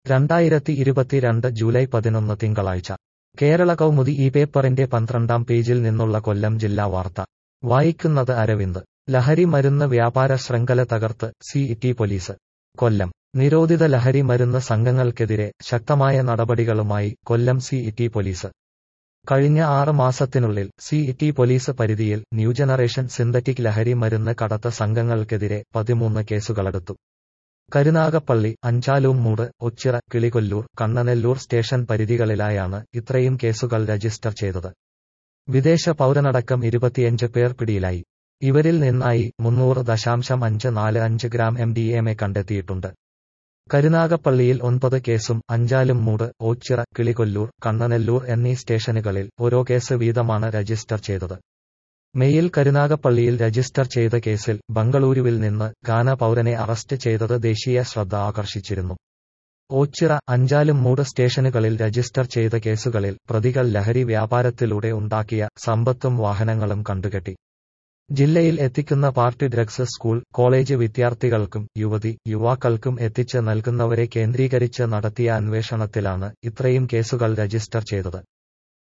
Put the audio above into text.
രണ്ടായിരത്തി ഇരുപത്തിരണ്ട് ജൂലൈ പതിനൊന്ന് തിങ്കളാഴ്ച കേരള കൗമുദി ഈ പേപ്പറിന്റെ പന്ത്രണ്ടാം പേജിൽ നിന്നുള്ള കൊല്ലം ജില്ലാ വാർത്ത വായിക്കുന്നത് അരവിന്ദ് ലഹരി മരുന്ന് വ്യാപാര ശൃംഖല തകർത്ത് സി ടി പോലീസ് കൊല്ലം നിരോധിത ലഹരി മരുന്ന് സംഘങ്ങൾക്കെതിരെ ശക്തമായ നടപടികളുമായി കൊല്ലം സി ടി പോലീസ് കഴിഞ്ഞ ആറ് മാസത്തിനുള്ളിൽ സി ടി പോലീസ് പരിധിയിൽ ന്യൂ ജനറേഷൻ സിന്തറ്റിക് ലഹരി മരുന്ന് കടത്ത സംഘങ്ങൾക്കെതിരെ പതിമൂന്ന് കേസുകളെടുത്തു കരുനാഗപ്പള്ളി അഞ്ചാലുംമൂട് ഒച്ചിറ കിളികൊല്ലൂർ കണ്ണനെല്ലൂർ സ്റ്റേഷൻ പരിധികളിലായാണ് ഇത്രയും കേസുകൾ രജിസ്റ്റർ ചെയ്തത് വിദേശ പൗരനടക്കം ഇരുപത്തിയഞ്ച് പേർ പിടിയിലായി ഇവരിൽ നിന്നായി മുന്നൂറ് ദശാംശം അഞ്ച് നാല് അഞ്ച് gram M D M A കണ്ടെത്തിയിട്ടുണ്ട് കരുനാഗപ്പള്ളിയിൽ ഒൻപത് കേസും അഞ്ചാലും മൂട് ഓച്ചിറ കിളികൊല്ലൂർ കണ്ണനെല്ലൂർ എന്നീ സ്റ്റേഷനുകളിൽ ഓരോ കേസ് വീതമാണ് രജിസ്റ്റർ ചെയ്തത് മെയിൽ കരുനാഗപ്പള്ളിയിൽ രജിസ്റ്റർ ചെയ്ത കേസിൽ ബംഗളൂരുവിൽ നിന്ന് ഗാന പൗരനെ അറസ്റ്റ് ചെയ്തത് ദേശീയ ശ്രദ്ധ ആകർഷിച്ചിരുന്നു ഓച്ചിറ അഞ്ചാലും മൂട് സ്റ്റേഷനുകളിൽ രജിസ്റ്റർ ചെയ്ത കേസുകളിൽ പ്രതികൾ ലഹരി വ്യാപാരത്തിലൂടെ ഉണ്ടാക്കിയ സമ്പത്തും വാഹനങ്ങളും കണ്ടുകെട്ടി ജില്ലയിൽ എത്തിക്കുന്ന പാർട്ടി ഡ്രഗ്സ് സ്കൂൾ കോളേജ് വിദ്യാർത്ഥികൾക്കും യുവതി യുവാക്കൾക്കും എത്തിച്ച് നൽകുന്നവരെ കേന്ദ്രീകരിച്ച് നടത്തിയ അന്വേഷണത്തിലാണ് ഇത്രയും കേസുകൾ രജിസ്റ്റർ ചെയ്തത്